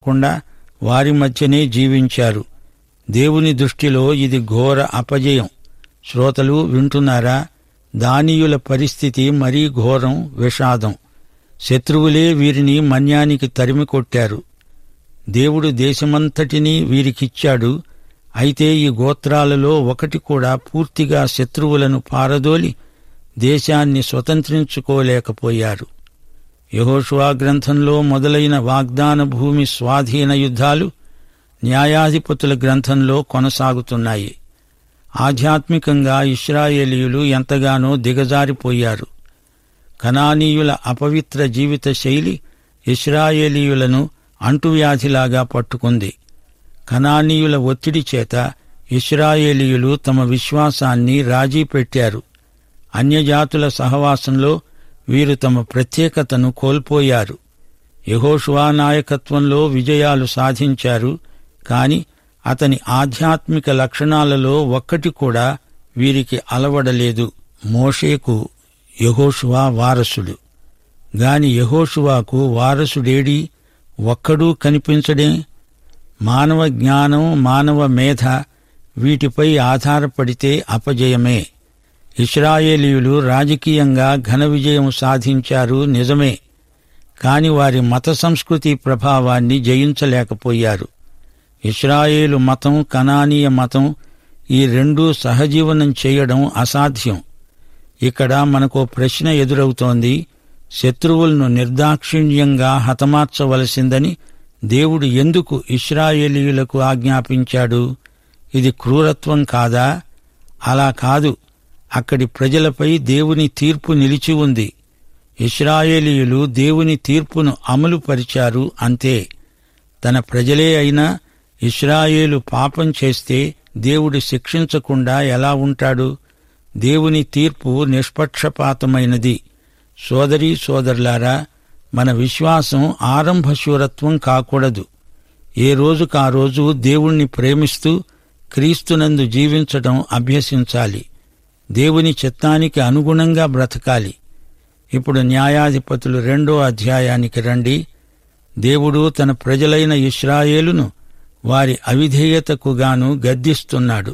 కాకుండా వారి మధ్యనే జీవించారు దేవుని దృష్టిలో ఇది ఘోర అపజయం శ్రోతలు వింటున్నారా దానియుల పరిస్థితి మరీ ఘోరం విషాదం శత్రువులే వీరిని మన్యానికి తరిమి కొట్టారు దేవుడు దేశమంతటినీ వీరికిచ్చాడు అయితే ఈ గోత్రాలలో ఒకటి కూడా పూర్తిగా శత్రువులను పారదోలి దేశాన్ని స్వతంత్రించుకోలేకపోయారు యహోషువా గ్రంథంలో మొదలైన వాగ్దాన భూమి స్వాధీన యుద్ధాలు న్యాయాధిపతుల గ్రంథంలో కొనసాగుతున్నాయి ఆధ్యాత్మికంగా ఇస్రాయేలీయులు ఎంతగానో దిగజారిపోయారు కనానీయుల అపవిత్ర జీవిత శైలి ఇస్రాయేలీయులను అంటువ్యాధిలాగా పట్టుకుంది కనానీయుల ఒత్తిడి చేత ఇస్రాయేలీయులు తమ విశ్వాసాన్ని రాజీ పెట్టారు అన్యజాతుల సహవాసంలో వీరు తమ ప్రత్యేకతను కోల్పోయారు యహోషువా నాయకత్వంలో విజయాలు సాధించారు కాని అతని ఆధ్యాత్మిక లక్షణాలలో ఒక్కటి కూడా వీరికి అలవడలేదు మోషేకు యహోషువా వారసుడు గాని యహోషువాకు వారసుడేడి ఒక్కడూ కనిపించడే మానవ జ్ఞానం మానవ మేధ వీటిపై ఆధారపడితే అపజయమే ఇస్రాయేలీయులు రాజకీయంగా ఘన విజయం సాధించారు నిజమే కాని వారి మత సంస్కృతి ప్రభావాన్ని జయించలేకపోయారు ఇస్రాయేలు మతం కనానీయ మతం ఈ రెండూ సహజీవనం చేయడం అసాధ్యం ఇక్కడ మనకో ప్రశ్న ఎదురవుతోంది శత్రువులను నిర్దాక్షిణ్యంగా హతమార్చవలసిందని దేవుడు ఎందుకు ఇస్రాయేలీయులకు ఆజ్ఞాపించాడు ఇది క్రూరత్వం కాదా అలా కాదు అక్కడి ప్రజలపై దేవుని తీర్పు నిలిచి ఉంది ఇస్రాయేలీయులు దేవుని తీర్పును అమలుపరిచారు అంతే తన ప్రజలే అయినా ఇస్రాయేలు పాపం చేస్తే దేవుడు శిక్షించకుండా ఎలా ఉంటాడు దేవుని తీర్పు నిష్పక్షపాతమైనది సోదరీ సోదరులారా మన విశ్వాసం ఆరంభశూరత్వం కాకూడదు ఏ రోజుకా రోజు దేవుణ్ణి ప్రేమిస్తూ క్రీస్తునందు జీవించటం అభ్యసించాలి దేవుని చిత్తానికి అనుగుణంగా బ్రతకాలి ఇప్పుడు న్యాయాధిపతులు రెండో అధ్యాయానికి రండి దేవుడు తన ప్రజలైన ఇస్రాయేలును వారి అవిధేయతకు గాను గద్దిస్తున్నాడు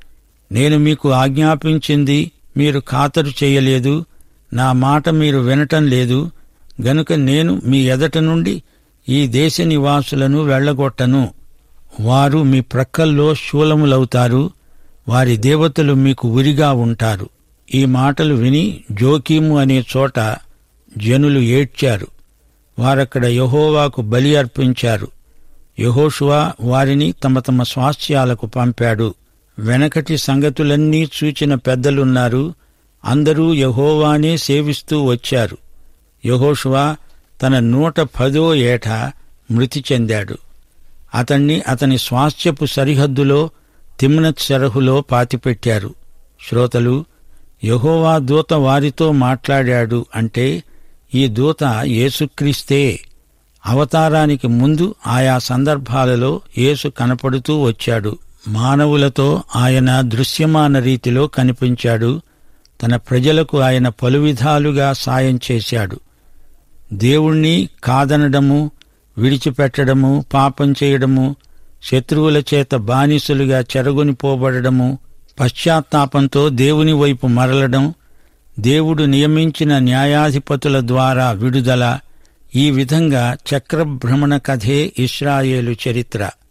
నేను మీకు ఆజ్ఞాపించింది మీరు ఖాతరు చేయలేదు నా మాట మీరు వినటం లేదు గనుక నేను మీ ఎదట నుండి ఈ దేశ నివాసులను వెళ్లగొట్టను వారు మీ ప్రక్కల్లో శూలములవుతారు వారి దేవతలు మీకు ఉరిగా ఉంటారు ఈ మాటలు విని జోకీము అనే చోట జనులు ఏడ్చారు వారక్కడ యహోవాకు బలి అర్పించారు యహోషువా వారిని తమ తమ స్వాస్థ్యాలకు పంపాడు వెనకటి సంగతులన్నీ చూచిన పెద్దలున్నారు అందరూ యహోవానే సేవిస్తూ వచ్చారు యహోషువా తన నూట పదో ఏట మృతి చెందాడు అతణ్ణి అతని స్వాస్థ్యపు సరిహద్దులో తిమ్నత్ సెరహులో పాతిపెట్టారు శ్రోతలు యహోవా దూత వారితో మాట్లాడాడు అంటే ఈ దూత యేసుక్రీస్తే అవతారానికి ముందు ఆయా సందర్భాలలో యేసు కనపడుతూ వచ్చాడు మానవులతో ఆయన దృశ్యమాన రీతిలో కనిపించాడు తన ప్రజలకు ఆయన పలు విధాలుగా సాయం చేశాడు దేవుణ్ణి కాదనడము విడిచిపెట్టడము పాపం చేయడము శత్రువుల చేత బానిసలుగా చెరగొనిపోబడము పశ్చాత్తాపంతో దేవుని వైపు మరలడం దేవుడు నియమించిన న్యాయాధిపతుల ద్వారా విడుదల ఈ విధంగా చక్రభ్రమణ కథే ఇస్రాయేలు చరిత్ర